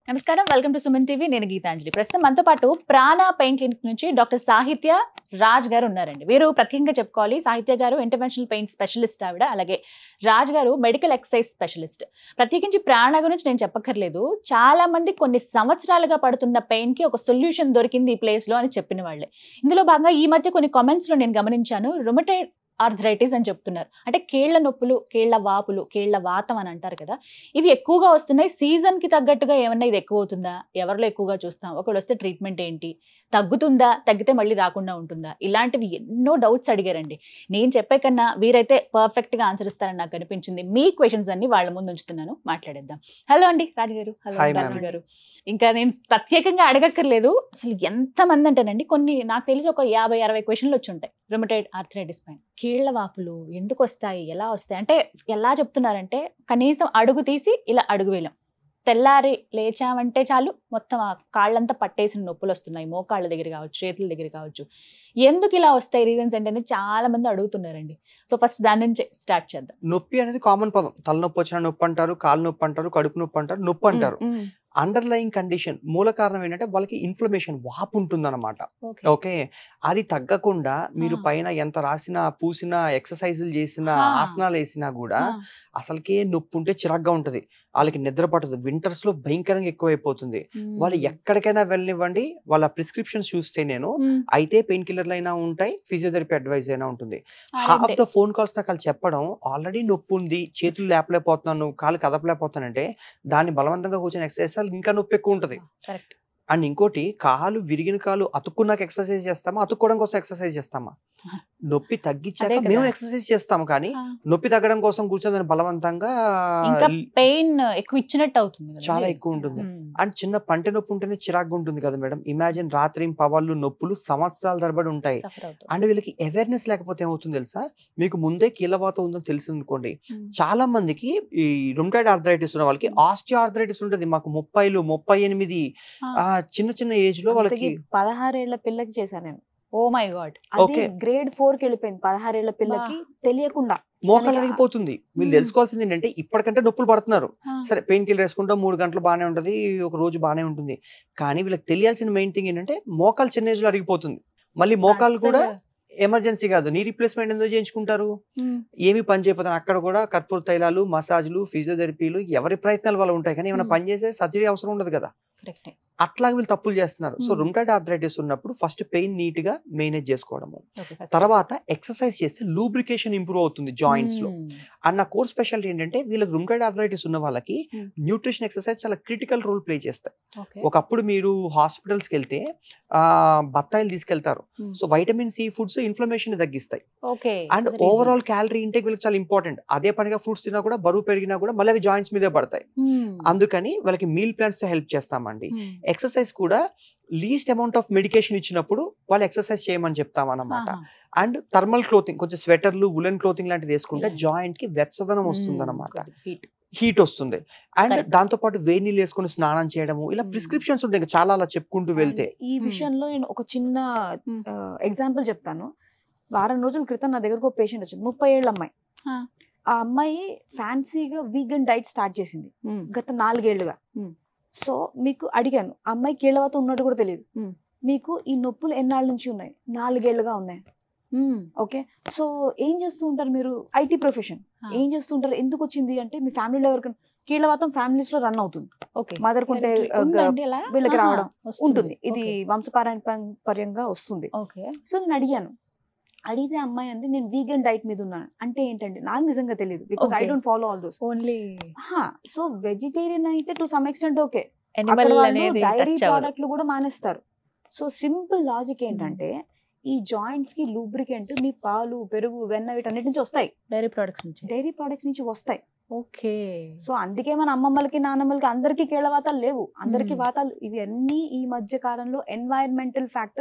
నమస్కారం welcome to Suman TV నేను గీతాంజలి ప్రస్తుతం మనతో పాటు ప్రాణ పెయిన్ క్లినిక్ నుంచి డాక్టర్ సాహిత్య రాజ్ గారు ఉన్నారండి వీరు ప్రత్యేకంగా చెప్పుకోవాలి సాహిత్య గారు ఇంటర్వెన్షనల్ పెయిన్ స్పెషలిస్ట్ ఆవిడ అలాగే రాజ్ గారు మెడికల్ ఎక్సైజ్ స్పెషలిస్ట్ ప్రత్యేకించి ప్రాణ గురించి నేను చెప్పక్కర్లేదు చాలా మంది కొన్ని సంవత్సరాలుగా పడుతున్న పెయిన్ కి ఒక సొల్యూషన్ దొరికింది ఈ ప్లేస్ లో అని చెప్పిన వాళ్ళే ఇందులో భాగంగా ఈ మధ్య కొన్ని కామెంట్స్ లో నేను గమనించాను రుమటైడ్ ఆర్థరైటిస్ అని చెప్తున్నారు అంటే కేళ్ల నొప్పులు కేళ్ల వాపులు కేళ్ల వాతం అని అంటారు కదా ఇవి ఎక్కువగా వస్తున్నాయి సీజన్ కి తగ్గట్టుగా ఏమన్నా ఇది ఎక్కువ అవుతుందా ఎవరిలో ఎక్కువగా చూస్తాం ఒకళ్ళు వస్తే ట్రీట్మెంట్ ఏంటి తగ్గుతుందా తగ్గితే మళ్ళీ రాకుండా ఉంటుందా ఇలాంటివి ఎన్నో డౌట్స్ అడిగారండి నేను చెప్పే కన్నా వీరైతే పర్ఫెక్ట్ గా ఆన్సర్ ఇస్తారని నాకు అనిపించింది మీ క్వశ్చన్స్ అన్ని వాళ్ళ ముందు ఉంచుతున్నాను మాట్లాడేద్దాం హలో అండి రాజు గారు హలో Hi, రాజు ma'am. గారు ఇంకా నేను ప్రత్యేకంగా అడగక్కర్లేదు అసలు ఎంతమంది అంటేనండి కొన్ని నాకు తెలిసి ఒక యాభై అరవై క్వశ్చన్లు వచ్చి ఉంటాయి రుమటైడ్ ఆర్థరైటిస్ పైన కీళ్ల వాపులు ఎందుకు వస్తాయి ఎలా వస్తాయి అంటే ఎలా చెప్తున్నారంటే కనీసం అడుగు తీసి ఇలా అడుగు వేలం తెల్లారి లేచామంటే చాలు మొత్తం ఆ కాళ్ళంతా పట్టేసిన నొప్పులు వస్తున్నాయి మోకాళ్ళ దగ్గర కావచ్చు చేతుల దగ్గర కావచ్చు ఎందుకు ఇలా వస్తాయి రీజన్స్ ఏంటంటే చాలా మంది అడుగుతున్నారండి సో ఫస్ట్ దాని నుంచి స్టార్ట్ చేద్దాం నొప్పి అనేది కామన్ పదం తలనొప్పి వచ్చిన నొప్పి అంటారు కాలు నొప్పి అంటారు కడుపు నొప్పి అంటారు నొప్పి అంటారు ఉమ్, ఉమ్. అండర్లయింగ్ కండిషన్ మూల కారణం ఏంటంటే వాళ్ళకి ఇన్ఫ్లమేషన్ వాపు ఉంటుందన్నమాట ఓకే ఓకే అది తగ్గకుండా మీరు ఆ. పైన ఎంత రాసినా పూసినా ఎక్సర్సైజులు చేసినా ఆ. ఆసనాలు వేసినా కూడా ఆ, అసలుకే నొప్పి ఉంటే చిరాగ్గా ఉంటది వాళ్ళకి నిద్ర పట్టదు వింటర్స్ లో భయంకరంగా ఎక్కువైపోతుంది ఉమ్. వాళ్ళు ఎక్కడికైనా వెళ్ళనివ్వండి వాళ్ళ ప్రిస్క్రిప్షన్స్ చూస్తే నేను ఉమ్, అయితే పెయిన్ కిల్లర్లు అయినా ఉంటాయి ఫిజియోథెరపీ అడ్వైస్ అయినా ఉంటుంది ఆ, హాఫ్ ఏంటి? ద ఫోన్ కాల్స్ నాకు వాళ్ళు చెప్పడం ఆల్రెడీ నొప్పి ఉంది చేతులు లేపలేకపోతున్నాను కాలు కదపలేకపోతానంటే దాన్ని బలవంతంగా కూర్చొని ఎక్సర్సైజ్ ఇంకా నొప్పి ఎక్కువ ఉంటుంది కరెక్ట్ అండ్ ఇంకోటి కాలు విరిగిన కాలు అతుక్కున్నాక ఎక్సర్సైజ్ చేస్తామా అతుక్కోవడం కోసం ఎక్సర్సైజ్ చేస్తామా నొప్పి తగ్గించాక అదే కదా. మేము ఎక్సర్సైజ్ చేస్తాము కానీ ఆ, నొప్పి తగ్గడం కోసం కూర్చొని దాన్ని బలవంతంగా ఇంకా పెయిన్ ఎక్కువ ఇచ్చినట్టు అవుతుంది కదా చాలా మరి. ఎక్కువ ఉంటుంది ఉమ్, అండ్ చిన్న పంట నొప్పి ఉంటేనే చిరాగ్గా ఉంటుంది కదా మేడం ఇమాజిన్ రాత్రి పవళ్ళు నొప్పులు సంవత్సరాల తరబడి ఉంటాయి suffer అవుతుంది. అండ్ వీళ్ళకి అవేర్నెస్ లేకపోతే ఏమవుతుంది తెలుసా మీకు ముందే కీళ్ళవాత ఉందని తెలిసింది అనుకోండి ఉమ్, చాలా మందికి ఈ రుమ్టైడ్ ఆర్థరైటిస్ ఉన్న వాళ్ళకి ఆస్టియో ఆర్థరైటిస్ ఉంటుంది మాకు ముప్పైలు ముప్పై ఎనిమిది ఆ. ఆ చిన్న చిన్న ఏజ్ లో వాళ్ళకి అంతకీ పదహారేళ్ల పిల్లకి చేశాను నేను ఓ మై గాడ్ అది Okay. గ్రేడ్ ఫోర్ కి వెళ్ళిపోయింది పదహారేళ్ల పిల్లకి తెలియకుండా మోకాలు మనకి- అరిగిపోతుంది వీళ్ళు Hmm. తెలుసుకోవాల్సింది ఏంటంటే ఇప్పటికంటే నొప్పులు పడుతున్నారు సరే పెయిన్ కిల్లర్ వేసుకుంటాం మూడు గంటలు బాగానే ఉంటుంది ఒక రోజు బాగానే ఉంటుంది కానీ వీళ్ళకి తెలియాల్సిన మెయిన్ థింగ్ ఏంటంటే మోకాలు చిన్న ఏజ్ లో అరిగిపోతుంది మళ్ళీ మోకాలు కూడా ఎమర్జెన్సీ కాదు నీ రీప్లేస్మెంట్ ఎందుకు చేయించుకుంటారు ఏమి పని చేయకపోతే అక్కడ కూడా కర్పూర తైలాలు మసాజ్లు ఫిజియోథెరపీలు ఎవరి ప్రయత్నాలు వాళ్ళు ఉంటాయి కానీ ఏమైనా Hmm. పని చేసే సర్జరీ అవసరం ఉండదు కదా కరెక్ట్ అట్లా వీళ్ళు తప్పులు చేస్తున్నారు సో Hmm. రుమ్టాయిడ్ ఆర్థరైటిస్ ఉన్నప్పుడు ఫస్ట్ పెయిన్ నీట్ గా మేనేజ్ చేసుకోవడము తర్వాత ఎక్సర్సైజ్ చేస్తే లూబ్రికేషన్ ఇంప్రూవ్ అవుతుంది జాయింట్స్ లో అండ్ నా కోర్ స్పెషాలిటీ ఏంటంటే వీళ్ళకి రుమ్టాయిడ్ ఆర్థరైటిస్ ఉన్న వాళ్ళకి Hmm. న్యూట్రిషన్ ఎక్సర్సైజ్ చాలా క్రిటికల్ రోల్ ప్లే చేస్తాయి ఓకే ఒకప్పుడు మీరు హాస్పిటల్స్కి వెళ్తే ఆ బత్తాయిలు తీసుకెళ్తారు Hmm. So vitamin C foods inflammation తగ్గిస్తాయి okay and overall calorie intake వీళ్ళకి చాలా ఇంపార్టెంట్ అదే పనిగా ఫ్రూట్స్ తిన్నా కూడా బరువు పెరిగినా కూడా మళ్ళీ అవి జాయింట్స్ మీదే పడతాయి అందుకని వాళ్ళకి మీల్ ప్లాన్స్ తో హెల్ప్ చేస్తామండి ఎక్సర్సైజ్ కూడా లీస్ట్ అమౌంట్ ఆఫ్ మెడికేషన్ ఇచ్చినప్పుడు వాళ్ళు ఎక్సర్సైజ్ చేయమని చెప్తాం అన్నమాట అండ్ థర్మల్ క్లోతింగ్ కొంచెం స్వెటర్లు ఉలెన్ క్లోతింగ్ లాంటిది వేసుకుంటే Yeah. జాయింట్ కి వెచ్చదనం వస్తుంది అనమాట హీట్ హీట్ వస్తుంది అండ్ Correct. దాంతో పాటు వేడి నీళ్ళు వేసుకుని స్నానం చేయడము ఇలా Hmm. ప్రిస్క్రిప్షన్స్ ఉంటాయి ఇంకా చాలా అలా చెప్పుకుంటూ వెళ్తే ఈ Hmm. విషయంలో నేను ఒక చిన్న Hmm. ఎగ్జాంపుల్ చెప్తాను వారం రోజుల క్రితం నా దగ్గరకు ఒక పేషెంట్ వచ్చింది ముప్పై ఏళ్ళ అమ్మాయి Ah. ఆ అమ్మాయి ఫ్యాన్సీగా వీగన్ డైట్ స్టార్ట్ చేసింది గత నాలుగేళ్లుగా Hmm. సో మీకు అడిగాను ఆ అమ్మాయి కీళ్ళవాత ఉన్నట్టు కూడా తెలియదు Hmm. మీకు ఈ నొప్పులు ఎన్నాళ్ళ నుంచి ఉన్నాయి నాలుగేళ్లుగా ఉన్నాయి ఓకే సో ఏం చేస్తూ ఉంటారు మీరు ఐటీ ప్రొఫెషన్ ఏం చేస్తూ ఉంటారు ఎందుకు వచ్చింది అంటే మీ ఫ్యామిలీలో ఎవరికైనా కీళ్ళవాతం ఫ్యామిలీస్ లో రన్ అవుతుంది ఓకే మదర్ కుంటే ఆ, గ- వీళ్ళకి రావడం ఉంటుంది ఇది వంశపారంపర్యంగా వస్తుంది ఓకే సో నేను అడిగాను అడిగితే అమ్మాయి అంది నేను వీగన్ డైట్ మీద ఉన్నాను అంటే ఏంటంటే నాకు నిజంగా తెలియదు because I Okay. Don't follow all those only so vegetarian అయితే to some extent okay animal అనేది డైరీ టచ్ అవ్వదు ప్రోడక్ట్లు కూడా మానేస్తారు సో సింపుల్ లాజిక్ ఏంటంటే ఈ జాయింట్స్ కి లూబ్రికెంట్ మీ పాలు పెరుగు వెన్న వీటన్నిటి నుంచి వస్తాయి డైరీ ప్రొడక్ట్స్ నుంచి డైరీ ప్రోడక్ట్స్ నుంచి వస్తాయి ఓకే సో అందుకే మన అమ్మమ్మలకి నాన్నమ్మలకి అందరికీ కీళ్ళ వాతాలు లేవు అందరికీ Hmm. వాతాలు ఇవి అన్ని ఈ మధ్య కాలంలో ఎన్వైరన్మెంటల్ ఫ్యాక్టర్స్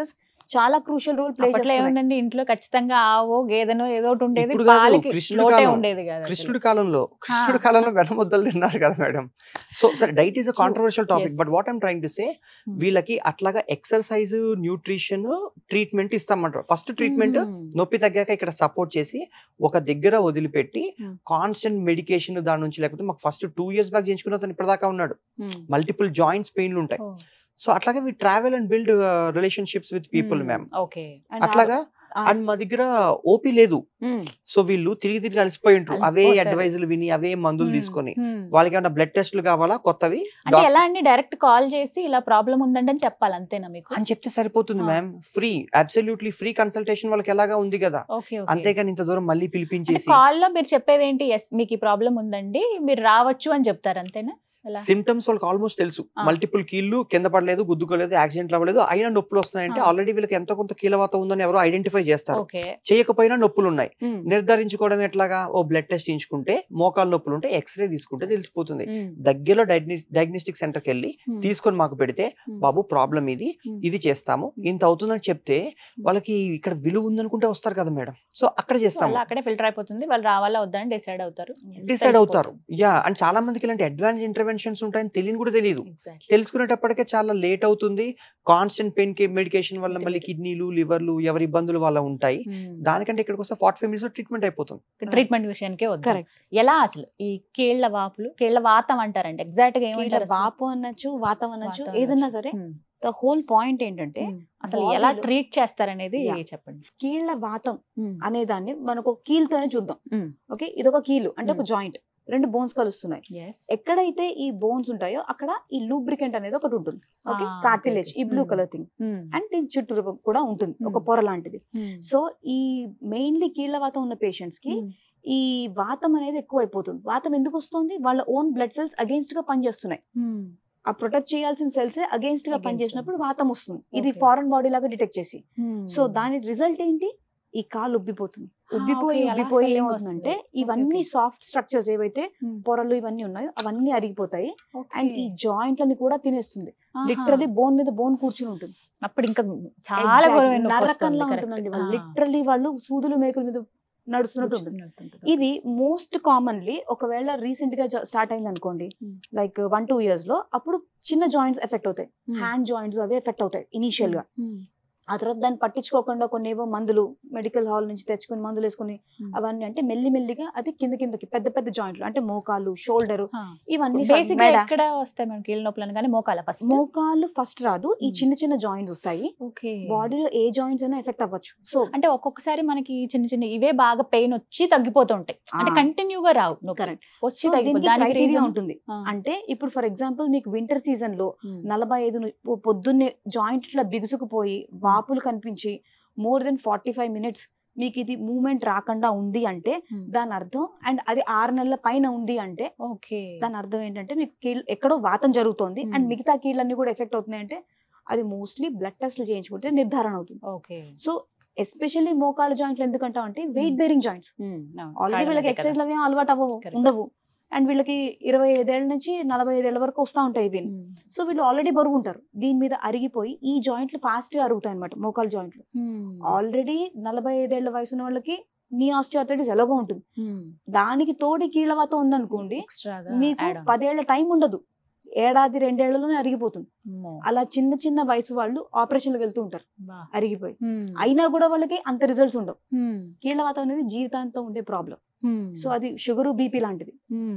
చాలా క్రూషియల్ రోల్ ప్లే అప్పట్లో ఏముందండి ఇంట్లో ఖచ్చితంగా ఆవో గేదెనో ఏదో ఒకటి ఉండేది ఇప్పుడు కాదు, పాలకి కృష్ణుడి లోటే కాలం. ఉండేది కదా అసలు. కృష్ణుడి కాలంలో కృష్ణుడి కాలంలో వెనముద్దలు తిన్నారు కదా మేడం సో సరే diet is a controversial topic Yes. But what I'm trying to say వీళ్ళకి అట్లాగా ఎక్సర్సైజ్ న్యూట్రిషన్ ట్రీట్మెంట్ ఇస్తామంటారు ఫస్ట్ ట్రీట్మెంట్ మ్మ్. నొప్పి తగ్గాక ఇక్కడ సపోర్ట్ చేసి ఒక దగ్గర వదిలిపెట్టి Hmm. కాన్స్టెంట్ మెడికేషన్ దాని నుంచి లేకపోతే మాకు ఫస్ట్ టూ ఇయర్స్ బ్యాక్ చేయించుకున్న అతను ఇప్పటిదాకా ఉన్నాడు మ్మ్. మల్టిపుల్ జాయింట్స్ పెయిన్లు ఉంటాయి ఓ. సో అట్లాగే we travel and build relationships with people మ్మ్. మ్యామ్ ఓకే అట్లాగా ఆ- అండ్ మా దగ్గర ఓపీ లేదు సో వీళ్ళు తిరిగి తిరిగి అలసిపోయి ఉంటారు అవే అలసిపోతారు. అడ్వైజులు విని అవే మందులు మ్మ్. తీసుకొని మ్మ్. వాళ్ళకి ఏమైనా బ్లడ్ టెస్ట్లు కావాలా కొత్తవి అంటే డాక్- ఎలా అండి డైరెక్ట్ కాల్ చేసి ఇలా ప్రాబ్లం ఉందండి అని చెప్పాలి అంతేనా మీకు అని చెప్తే సరిపోతుంది ఆ. Ma'am free absolutely free consultation వాళ్ళకి ఎలాగా ఉంది కదా ఓకే అంతేగాని ఇంత దూరం మళ్ళీ పిలిపించేసి కాల్ లో మీరు చెప్పేది ఏంటి ఎస్ మీకు ఈ ప్రాబ్లం ఉందండి మీరు రావచ్చు అని చెప్తారు అంతేనా ఎలా సిమ్టమ్స్ వాళ్ళకి ఆల్మోస్ట్ తెలుసు ఆ. మల్టిపుల్ కీళ్ళు కింద పడలేదు గుద్దుకోలేదు యాక్సిడెంట్ అవ్వలేదు అయినా నొప్పులు వస్తున్నాయంటే ఆ. ఆల్రెడీ వీళ్ళకి ఎంతో కొంత కీలవాతం ఉందని ఎవరో ఐడెంటిఫై చేస్తారు ఓకే చేయకపోయినా నొప్పులు ఉన్నాయి మ్మ్. నిర్ధారించుకోవడం ఎట్లాగా ఓ బ్లడ్ టెస్ట్ చేయించుకుంటే మోకాలు నొప్పులు ఉంటే ఎక్స్రే తీసుకుంటే తెలిసిపోతుంది మ్మ్. దగ్గరలో డయాగ్నోస్టిక్ సెంటర్కి వెళ్ళి మ్మ్. తీసుకొని మాకు పెడితే మ్మ్. బాబు ప్రాబ్లం ఇది మ్మ్. ఇది చేస్తాము ఇంత అవుతుందని చెప్తే వాళ్ళకి ఇక్కడ విలువ ఉందనుకుంటే వస్తారు కదా మేడం సో అక్కడ సో చేస్తాము అలా అక్కడే ఫిల్టర్ అయిపోతుంది వాళ్ళు రావాలా వద్దా అని డిసైడ్ అవుతారు డిసైడ్ అవుతారు యా అండ్ చాలా మందికి ఇలాంటి అడ్వాన్స్ ఇంటర్వెన్షన్స్ ఉంటాయని తెలియని కూడా తెలియదు Exactly. తెలుసుకునేటప్పటికే చాలా లేట్ అవుతుంది కాన్స్టెంట్ పెయిన్ మెడికేషన్ వల్ల మళ్ళీ Ultimately. కిడ్నీలు లివర్లు ఎవరి ఇబ్బందులు వల్ల ఉంటాయి మ్మ్. దానికంటే ఇక్కడికి వస్తే ఫార్టీ ఫైవ్ మినిట్స్ ట్రీట్మెంట్ అయిపోతుంది ట్రీట్మెంట్ విషయానికే వద్దు Correct. ఎలా అసలు ఈ కీళ్ల వాపులు కీళ్ల వాతం అంటారండి ఎగ్జాక్ట్ గా కీళ్ళ ఏమంటారు అసలు? వాపు అనొచ్చు వాతం అనొచ్చు వాతం ఏదన్నా అనొచ్చు. సరే మ్మ్. ద హోల్ పాయింట్ ఏంటంటే మ్మ్. అసలు ఎలా body లో- ట్రీట్ చేస్తారనేది Yeah. చెప్పండి కీళ్ళ వాతం మ్మ్. అనే దాన్ని మనకు కీలుతోనే చూద్దాం మ్మ్. ఓకే ఇదొక కీలు అంటే ఒక మ్మ్. జాయింట్ రెండు బోన్స్ కలుస్తున్నాయి Yes. ఎక్కడైతే ఈ బోన్స్ ఉంటాయో అక్కడ ఈ లూబ్రికెంట్ అనేది ఒకటి ఉంటుంది ఓకే Ah, కార్టిలేజ్ okay, ఈ బ్లూ okay. కలర్ థింగ్ మ్మ్. అండ్ దీని చుట్టూ కూడా ఉంటుంది ఒక Hmm. పొర లాంటిది మ్మ్. సో ఈ మెయిన్లీ కీళ్ళ వాతం ఉన్న పేషెంట్స్ కి మ్మ్. ఈ వాతం అనేది ఎక్కువ అయిపోతుంది వాతం ఎందుకు వస్తుంది వాళ్ళ ఓన్ బ్లడ్ సెల్స్ అగేన్స్ట్ గా పనిచేస్తున్నాయి మ్మ్. ఆ ప్రొటెక్ట్ చేయాల్సిన సెల్స్ అగేన్స్ట్ గా Against పనిచేసినప్పుడు వాతం వస్తుంది ఇది Okay. ఫారెన్ బాడీ లాగా డిటెక్ట్ చేసి మ్మ్. సో దాని రిజల్ట్ ఏంటి ఈ కాలు ఉబ్బిపోతుంది Ah, ఉబ్బిపోయి okay, అలా ఉబ్బిపోయి swelling ఏమవుతుందంటే వస్తుంది. Okay, ఇవన్నీ okay. సాఫ్ట్ స్ట్రక్చర్స్ ఏవైతే మ్మ్. పొరలు ఇవన్నీ ఉన్నాయో అవన్నీ అరిగిపోతాయి Okay. అండ్ ఈ జాయింట్లని కూడా తినేస్తుంది ఆహా. లిటరలీ బోన్ మీద బోన్ కూర్చుని ఉంటుంది అప్పుడు ఇంకా చాలా Exactly. ఘోరమైన నొప్పి నరకంలా వస్తుంది, correct. ఉంటుందండి వాళ్ళు ఆ. లిటరలీ వాళ్ళు సూదులు మేకుల మీద నడుస్తున్నట్టు ఉంటుంది గుచ్చుతున్నట్టుంటుంది. ఇది మోస్ట్ కామన్లీ ఒకవేళ రీసెంట్ గా స్టార్ట్ అయింది అనుకోండి Hmm. Like one two years లో అప్పుడు చిన్న జాయింట్స్ ఎఫెక్ట్ అవుతాయి మ్మ్. హ్యాండ్ జాయింట్స్ అవి ఎఫెక్ట్ అవుతాయి ఇనీషియల్ గా మ్మ్. ఆ తర్వాత దాన్ని పట్టించుకోకుండా కొన్ని ఏవో మందులు మెడికల్ హాల్ నుంచి తెచ్చుకొని మందులు వేసుకుని Hmm. అవన్నీ అంటే మెల్లి మెల్లిగా అది కింద కిందకి పెద్ద పెద్ద జాయింట్లు అంటే మోకాలు షోల్డర్ ఆ. ఇవన్నీ బేసిక్ గా మెడ, ఎక్కడ వస్తాయి మనం కీళ్ళ నొప్పులు అనగానే మోకాల ఫస్ట్ మోకాలు ఫస్ట్ రాదు ఈ Hmm. చిన్న చిన్న జాయింట్స్ వస్తాయి ఓకే బాడీలో ఏ జాయింట్స్ అయినా ఎఫెక్ట్ అవ్వచ్చు సో అంటే ఒక్కొక్కసారి మనకి చిన్న చిన్న ఇవే బాగా పెయిన్ వచ్చి తగ్గిపోతూ ఉంటాయి అంటే ఆ. కంటిన్యూ గా రావు నొప్పి. కరెక్ట్ వచ్చి తగ్గిపోతుంది దానికి క్రైటీరియా reason- ఉంటుంది ఆ. అంటే ఇప్పుడు ఫర్ ఎగ్జాంపుల్ మీకు వింటర్ సీజన్ లో మ్మ్. నలభై ఐదు ను- పొ- పొద్దున్నే జాయింట్ ఇట్లా బిగుసుకుపోయి వాపులు కనిపించి more than forty five minutes మీకు ఇది మూమెంట్ రాకుండా ఉంది అంటే మ్మ్. దాని అర్థం అండ్ అది ఆరు నెలల పైన ఉంది అంటే ఓకే దాని అర్థం ఏంటంటే మీకు కీళ్ళు ఎక్కడో వాతం జరుగుతోంది Hmm. అండ్ మిగతా కీళ్ళన్నీ కూడా ఎఫెక్ట్ అవుతున్నాయి అంటే అది మోస్ట్లీ బ్లడ్ టెస్ట్లు చేయించుకుంటే నిర్ధారణ అవుతుంది ఓకే సో ఎస్పెషల్లీ మోకాళ్ళ జాయింట్లు ఎందుకంటాం అంటే వెయిట్ బేరింగ్ జాయింట్స్ ఆల్రెడీ వీళ్ళకి ఎక్సర్సైజ్ అవి అలవాటు అవ్వవు Correct. ఉండవు అండ్ వీళ్ళకి ఇరవై ఐదేళ్ల నుంచి నలభై ఐదేళ్ల వరకు వస్తూ ఉంటాయి ఇవి సో వీళ్ళు ఆల్రెడీ బరువు ఉంటారు దీని మీద అరిగిపోయి ఈ జాయింట్లు ఫాస్ట్ గా అరుగుతాయి అనమాట మోకాల్ జాయింట్లు ఆల్రెడీ నలభై ఐదేళ్ల వయసు ఉన్న వాళ్ళకి నీ ఆస్టియోఆర్థరైటిస్ ఎలాగో ఉంటుంది దానికి తోడి కీళ్ళవాతం ఉందనుకోండి ఎక్స్ట్రాగా మీకు పదేళ్ల టైం ఉండదు ఏడాది రెండేళ్లలోనే అరిగిపోతుంది అలా చిన్న చిన్న వయసు వాళ్ళు ఆపరేషన్లకు వెళ్తూ ఉంటారు అరిగిపోయి అయినా కూడా వాళ్ళకి అంత రిజల్ట్స్ ఉండవు కీళ్ళవాతం అనేది జీవితాంతం ఉండే ప్రాబ్లం సో అది షుగర్ బీపీ లాంటిది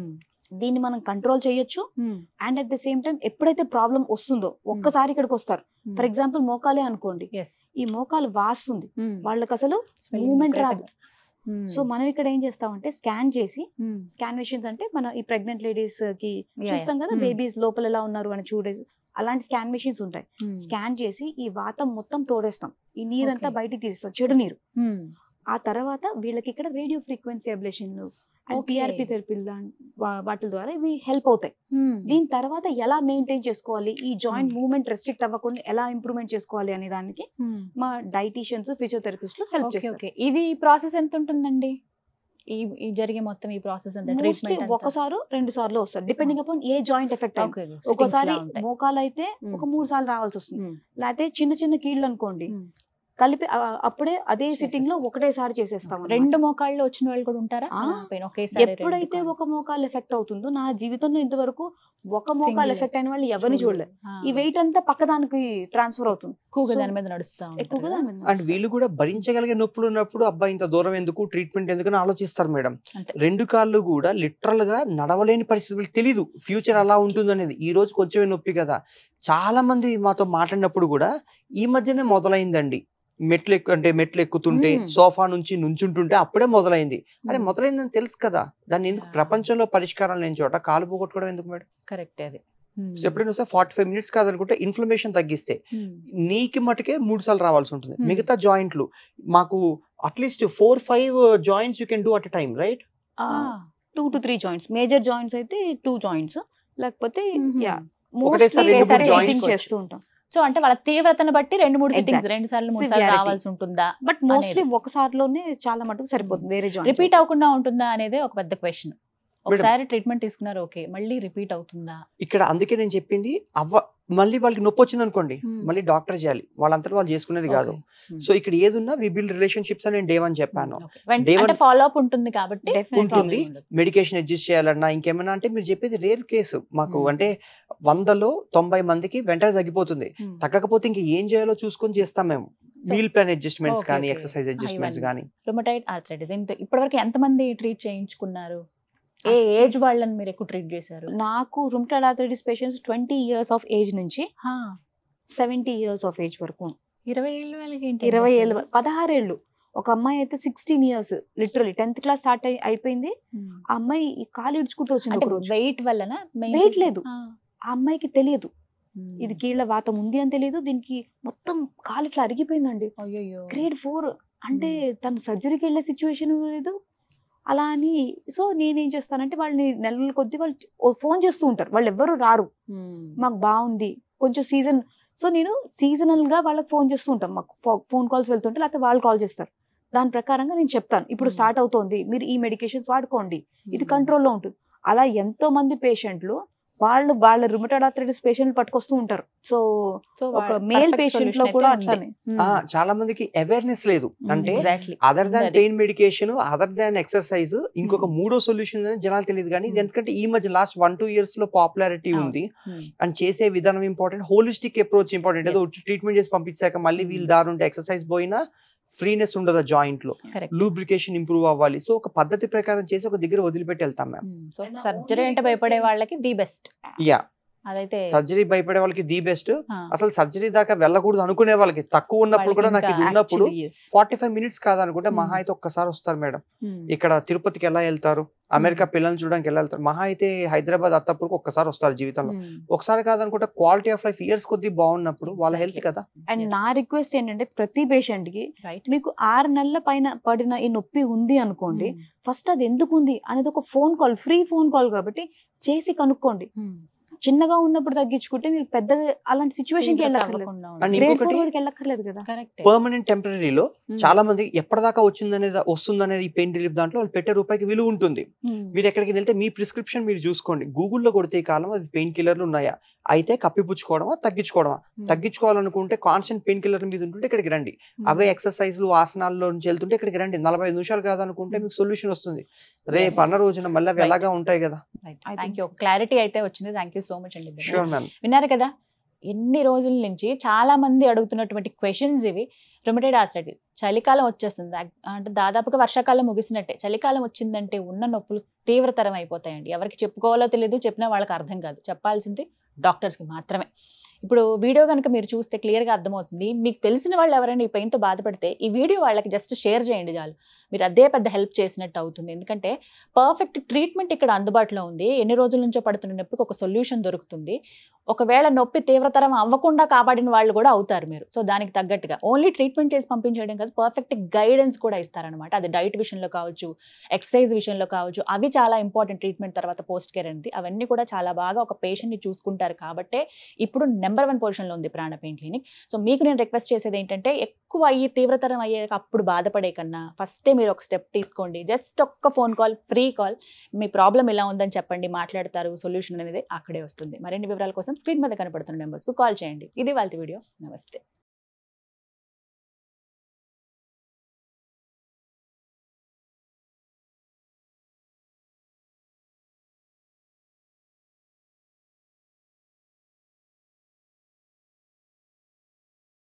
దీన్ని మనం కంట్రోల్ చేయొచ్చు and at the same time ఎప్పుడైతే ప్రాబ్లం వస్తుందో ఒక్కసారి ఇక్కడికి వస్తారు ఫర్ ఎగ్జాంపుల్ మోకాలే అనుకోండి ఈ మోకాలు వాస్తుంది వాళ్ళకి అసలు movement రాదు. సో మనం ఇక్కడ ఏం చేస్తామంటే స్కాన్ చేసి స్కాన్ మెషిన్స్ అంటే మన ఈ ప్రెగ్నెంట్ లేడీస్ కి చూస్తాం కదా Hmm. బేబీస్ లోపల ఎలా ఉన్నారు అని చూడేసి అలాంటి స్కాన్ మెషిన్స్ ఉంటాయి స్కాన్ చేసి ఈ వాతం మొత్తం తోడేస్తాం ఈ నీరంతా Okay. బయటికి తీస్తాం చెడు నీరు ఆ తర్వాత వీళ్ళకి ఇక్కడ radio frequency ablation and Okay. PRP therapy వాటి ద్వారా ఇవి హెల్ప్ అవుతాయి దీని తర్వాత ఎలా మెయింటైన్ చేసుకోవాలి ఈ జాయింట్ మూవ్మెంట్ రెస్ట్రిక్ట్ అవ్వకుండా ఎలా ఇంప్రూవ్మెంట్ చేసుకోవాలి అనే దానికి మా డైటీషియన్స్ ఫిజియోథెరపిస్ట్లు హెల్ప్ ఓకే చేస్తారు ఓకే ఇది ప్రాసెస్ ఎంత ఉంటుందండి ఈ ఈ జరిగే మొత్తం ఈ ప్రాసెస్ ఎంత మోస్ట్లీ ట్రీట్మెంట్ ఒకసారి రెండు సార్లు వస్తారు డిపెండింగ్ అపాన్ ఏ జాయింట్ ఎఫెక్ట్ అయింది ఒక్కోసారి మోకాలు అయితే Hmm. ఒక మూడు సార్లు రావాల్సి వస్తుంది లేకపోతే చిన్న చిన్న కీళ్ళు అనుకోండి Hmm. కలిపి ఆ, అప్పుడే అదే సిట్టింగ్ లో ఒకటేసారి చేసేస్తాం అన్నమాట. రెండు మోకాళ్ళు వచ్చిన వాళ్ళు కూడా ఉంటారా ఆ, అలా పైన ఒకేసారి రెండు ఎప్పుడైతే కాళ్ళు. ఒక మోకాలు ఎఫెక్ట్ అవుతుందో నా జీవితంలో ఇంతవరకు ఒక మోకాలు Single. ఎఫెక్ట్ అయిన వాళ్ళు ఎవరిని చూడలేదు ఆ, ఈ వెయిట్ అంతా పక్కదానికి ట్రాన్స్ఫర్ అవుతుంది ఎక్కువగా So, దాని మీద నడుస్తా ఎక్కువగా ఉంటారు దాని మీద అండ్ నడుస్తుంది. వీళ్ళు కూడా భరించగలిగే నొప్పులు ఉన్నప్పుడు అబ్బాయి ఇంత దూరం ఎందుకు ట్రీట్మెంట్ ఎందుకు అని ఆలోచిస్తారు మేడం అంతే. రెండు కాళ్ళు కూడా లిటరల్ గా నడవలేని పరిస్థితి వీళ్ళకి తెలీదు ఫ్యూచర్ అలా ఉంటుంది అనేది ఈ రోజు కొంచెమే నొప్పి కదా చాలా మంది మాతో మాట్లాడినప్పుడు కూడా ఈ మధ్యనే మొదలైందండి మెట్లు ఎక్కు అంటే మెట్లు ఎక్కుతుంటే మ్మ్. సోఫా నుంచి నుంచుంటుంటే అప్పుడే మొదలైంది అరే మ్మ్. మొదలైందని తెలుసు కదా దాన్ని ఎందుకు Yeah. ప్రపంచంలో పరిష్కారాలు లేని చోట కాలు పోగొట్టుకోవడం ఎందుకు మేడం కరెక్ట్ అది సో ఎప్పుడైనా సరే ఫార్టీ ఫైవ్ మినిట్స్ కాదనుకుంటే ఇన్ఫ్లమేషన్ తగ్గిస్తే నీకి మటుకే మూడు సార్లు రావాల్సి ఉంటుంది Hmm. మిగతా జాయింట్లు మాకు at least four five joints you can do at time right two to three joints major joints అయితే టూ జాయింట్స్ లేకపోతే Mhm. యా ఒకటేసారి రెండు మూడు మోస్ట్లీ joints చేస్తూ ఉంటాం సో అంటే వాళ్ళ తీవ్రతను బట్టి రెండు మూడు సిట్టింగ్స్ Exact. రెండు సార్లు మూడు సార్లు Severity. రావాల్సి ఉంటుందా బట్ మోస్ట్లీ ఒకసారిలోనే చాలా మటుకు సరిపోతుంది వేరే జాయింట్ రిపీట్ అవ్వకుండా ఉంటుందా అనేది ఒక పెద్ద క్వశ్చన్ ఒకసారి ట్రీట్మెంట్ తీసుకున్నారు ఓకే మళ్ళీ రిపీట్ అవుతుందా ఇక్కడ అందుకే నేను చెప్పింది అవ్వ మళ్ళీ వాళ్ళకి నొప్పి వచ్చింది అనుకోండి Hmm. మళ్ళీ డాక్టర్ చేయాలి వాళ్ళంతటా వాళ్ళు చేసుకునేది కాదు Okay. Hmm. సో ఇక్కడ ఏదున్నా వి బిల్డ్ రిలేషన్షిప్స్ అని నేను డే వన్ చెప్పాను Okay. వెంట- Day అంటే one- ఫాలో అప్ ఉంటుంది కాబట్టి Definitely. ఉంటుంది. problem ఉండదు. మెడికేషన్ అడ్జస్ట్ చేయాలన్నా ఇంకేమైనా అంటే మీరు చెప్పేది రేర్ కేసు మాకు Hmm. అంటే వందలో తొంభై మందికి వెంటనే తగ్గిపోతుంది Hmm. తగ్గకపోతే ఇంక ఏం చేయాలో చూసుకొని చేస్తాం మేము So- meal plan adjustments Okay, కానీ okay. ఎక్సర్సైజ్ అడ్జస్ట్మెంట్స్ ఇవన్నీ. కానీ రుమటైడ్ ఆర్థరైటిస్ దీంతో ఇప్పటివరకు ఎంతమంది ట్రీట్ చేయించుకున్నారు ఏ ఏజ్ వాళ్ళని మీరు ఎక్కువ ట్రీట్ చేశారు నాకు rheumatoid arthritis patients twenty years of age నుంచి హా, సెవెంటీ ఇయర్స్ ఆఫ్ ఏజ్ వరకు ఇరవై ఏళ్ళ వాళ్ళకి ఏంటి ఇరవై అసలు? ఏళ్ళు పదహారేళ్ళు ఒక అమ్మాయి అయితే sixteen years literally tenth class start అయి అయిపోయింది Hmm. ఆ అమ్మాయి ఈ కాలు ఇడ్చుకుంటూ వచ్చింది అంటే ఒక రోజు వెయిట్ వల్లనా Main Weight reason? లేదు. ఆ. ఆ అమ్మాయికి తెలియదు Hmm. ఇది కీళ్ళ వాతం ఉంది అని తెలియదు దీనికి మొత్తం కాలు ఇట్లా అరిగిపోయిందండి అయ్యయ్యో. గ్రేడ్ ఫోర్ అంటే తను సర్జరీకి వెళ్ళే సిచ్యువేషన్ లేదు అలా అని సో నేనేం చేస్తానంటే వాళ్ళని నెలల కొద్దీ వాళ్ళు ఫోన్ చేస్తూ ఉంటారు వాళ్ళు ఎవ్వరు రారు Hmm. మాకు బాగుంది కొంచెం సీజన్ సో నేను సీజనల్ గా వాళ్ళకి ఫోన్ చేస్తూ ఉంటాం మాకు ఫోన్ కాల్స్ వెళ్తుంటే లేకపోతే వాళ్ళు కాల్ చేస్తారు దాని ప్రకారంగా నేను చెప్తాను ఇప్పుడు Hmm. స్టార్ట్ అవుతోంది మీరు ఈ మెడికేషన్స్ వాడుకోండి ఇది Hmm. కంట్రోల్లో ఉంటుంది అలా ఎంతో మంది పేషెంట్లు వాళ్ళు వాళ్ళ రుమటెడ్ ఆర్థరైటిస్ పేషెంట్ పట్టుకొస్తూ ఉంటారు సో So, ఒక వా- మేల్ perfect పేషెంట్ solution లో అయితే కూడా ఉంది. అట్లానే ఆ, చాలా మందికి అవేర్నెస్ లేదు అంటే Exactly. అదర్ దాన్ ఉంది అది. Pain medication other than exercise ఇంకొక Hmm. మూడో సొల్యూషన్ అని జనాలు తెలియదు కానీ ఇది Hmm. ఎందుకంటే ఈ మధ్య లాస్ట్ వన్ టూ ఇయర్స్ లో పాపులారిటీ అవును. ఉంది Hmm. అండ్ చేసే విధానం ఇంపార్టెంట్ హోలిస్టిక్ అప్రోచ్ ఇంపార్టెంట్ ఏదో Yes. ట్రీట్మెంట్ చేసి పంపించాక మళ్ళీ Hmm. వీళ్ళు దారుంటే ఎక్సర్సైజ్ పోయినా ఫ్రీనెస్ ఉండదు జాయింట్ లో Correct. లూబ్రికేషన్ ఇంప్రూవ్ అవ్వాలి సో ఒక పద్ధతి ప్రకారం చేసి ఒక దగ్గర వదిలిపెట్టి వెళ్తాం మేము Hmm. So And now surgery only అంటే భయపడే request వాళ్ళకి ది బెస్ట్ యా అదైతే సర్జరీ భయపడే వాళ్ళకి ది బెస్ట్ ఆ. అసలు సర్జరీ దాకా వెళ్ళకూడదు అనుకునే వాళ్ళకి తక్కువ ఉన్నప్పుడు కూడా నాకు ఇది వాళ్ళకి ఉన్నప్పుడు Actually, yes. Forty five minutes కాదనుకుంటే Hmm. మహా అయితే ఒక్కసారి వస్తారు మేడం Hmm. ఇక్కడ తిరుపతికి ఎలా వెళ్తారు అమెరికా పిల్లల్ని చూడడానికి ఎలా వెళ్తారు మహా అయితే హైదరాబాద్ అత్తప్పుడు ఒక్కసారి వస్తారు జీవితంలో Hmm. ఒకసారి కాదనుకుంటే క్వాలిటీ ఆఫ్ లైఫ్ ఇయర్స్ కొద్ది బాగున్నప్పుడు వాళ్ళ హెల్త్ Exactly. కదా అండ్ Yes. నా రిక్వెస్ట్ ఏంటంటే ప్రతి పేషెంట్ కి Right. మీకు ఆరు నెలల పైన పడిన ఈ నొప్పి ఉంది అనుకోండి Hmm. ఫస్ట్ అది ఎందుకు ఉంది అనేది ఒక phone call free phone call కాబట్టి చేసి కనుక్కోండి Hmm. చిన్నగా ఉన్నప్పుడు తగ్గించుకుంటే మీరు పెద్దగా అలాంటి సిచ్యువేషన్ కి తీవ్రత వెళ్ళక్కర్లేదు అవ్వకుండా And ఉండదు. గ్రేడ్ ఇంకొకటి- ఫోర్ వెళ్ళక్కర్లేదు కదా Correct. Permanent టెంపరీలో Hmm. చాలా మంది ఎప్పటిదాకా వచ్చిందనేది వస్తుందనేది ఈ పెయిన్ రిలీఫ్ దాంట్లో వాళ్ళు పెట్టే రూపాయికి విలువ ఉంటుంది Hmm. మీరు ఎక్కడికి వెళ్తే మీ ప్రిస్క్రిప్షన్ మీరు చూసుకోండి గూగుల్లో కొడితే ఈ కాలం అది పెయిన్ కిల్లర్లు ఉన్నాయా అయితే కప్పిపుచ్చుకోవడమా తగ్గించుకోవడమా Hmm. తగ్గించుకోవాలనుకుంటే కాన్స్టెంట్ పెయిన్ కిల్లర్ మీద ఉంటుంటే ఇక్కడికి రండి Hmm. అవే ఎక్సర్సైజ్లు ఆసనాల్లో నుంచి వెళ్తుంటే ఇక్కడికి రండి నలభై ఐదు నిమిషాలు కాదనుకుంటే Hmm. మీకు సొల్యూషన్ వస్తుంది రేపు Yes. అన్న రోజున మళ్ళీ అవి Right. ఎలాగా ఉంటాయి కదా Right. I Thank think- you. Clarity అయితే వచ్చింది థ్యాంక్ యూ సో మచ్ అండి ఇద్దరు. షూర్ మ్యామ్ విన్నారు కదా ఎన్ని రోజుల నుంచి చాలా మంది అడుగుతున్నటువంటి క్వశ్చన్స్ ఇవి రుమటెడ్ ఆర్థరైటిస్ చలికాలం వచ్చేస్తుంది అగ్- అంటే దాదాపుగా వర్షాకాలం ముగిసినట్టే చలికాలం వచ్చిందంటే ఉన్న నొప్పులు తీవ్రతరం అయిపోతాయండి ఎవరికి చెప్పుకోవాలో తెలియదు చెప్పినా వాళ్ళకి అర్థం కాదు చెప్పాల్సింది డాక్టర్స్కి మాత్రమే ఇప్పుడు వీడియో కనుక మీరు చూస్తే క్లియర్గా అర్థమవుతుంది మీకు తెలిసిన వాళ్ళు ఎవరైనా ఈ పెయిన్తో బాధపడితే ఈ వీడియో వాళ్ళకి జస్ట్ షేర్ చేయండి చాలు మీరు అదే పెద్ద హెల్ప్ చేసినట్టు అవుతుంది ఎందుకంటే పర్ఫెక్ట్ ట్రీట్మెంట్ ఇక్కడ అందుబాటులో ఉంది ఎన్ని రోజుల నుంచో పడుతున్న నొప్పికి ఒక సొల్యూషన్ దొరుకుతుంది ఒకవేళ నొప్పి తీవ్రతరం అవ్వకుండా కాపాడిన వాళ్ళు కూడా అవుతారు మీరు సో దానికి తగ్గట్టుగా ఓన్లీ ట్రీట్మెంట్ చేసి పంపించేయడం కాదు పర్ఫెక్ట్ గైడెన్స్ కూడా ఇస్తారనమాట అది డైట్ విషయంలో కావచ్చు ఎక్సర్సైజ్ విషయంలో కావచ్చు అవి చాలా ఇంపార్టెంట్ ట్రీట్మెంట్ తర్వాత పోస్ట్ కేర్ అనేది అవన్నీ కూడా చాలా బాగా ఒక పేషెంట్ని చూసుకుంటారు కాబట్టే ఇప్పుడు నెంబర్ వన్ పొజిషన్లో ఉంది ప్రాణ పెయిన్ క్లినిక్ సో మీకు నేను రిక్వెస్ట్ చేసేది ఏంటంటే ఎక్కువ అయ్యి తీవ్రతరం అయ్యాక అప్పుడు బాధపడే కన్నా ఫస్టే మీరు ఒక స్టెప్ తీసుకోండి జస్ట్ ఒక్క ఫోన్ కాల్ ఫ్రీ కాల్ మీ ప్రాబ్లం ఎలా ఉందని చెప్పండి మాట్లాడతారు సొల్యూషన్ అనేది అక్కడే వస్తుంది మరిన్ని వివరాల కోసం స్క్రీన్ మీద కనపడుతున్న నెంబర్స్కు కాల్ చేయండి ఇది వాళ్ళ వీడియో నమస్తే